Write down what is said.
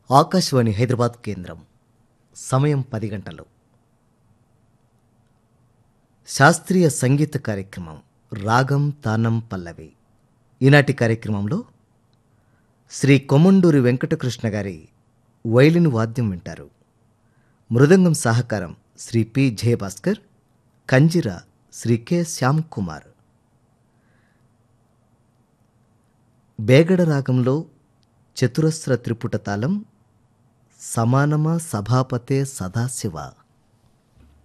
ఆకాశవాణి హైదరాబాద్ కేంద్రం సమయం పది గంటలు శాస్త్రీయ సంగీత కార్యక్రమం రాగం తానం పల్లవి ఈనాటి కార్యక్రమంలో శ్రీ కొమండూరి వెంకటకృష్ణ గారి వైలిన్ వాద్యం వింటారు మృదంగం సహకారం శ్రీ పి జయభాస్కర్ కంజిర శ్రీ కె శ్యామ్ కుమార్ బేగడ రాగంలో చతురస్ర త్రిపుట తాళం సమానమా సభాపతే సదాశివ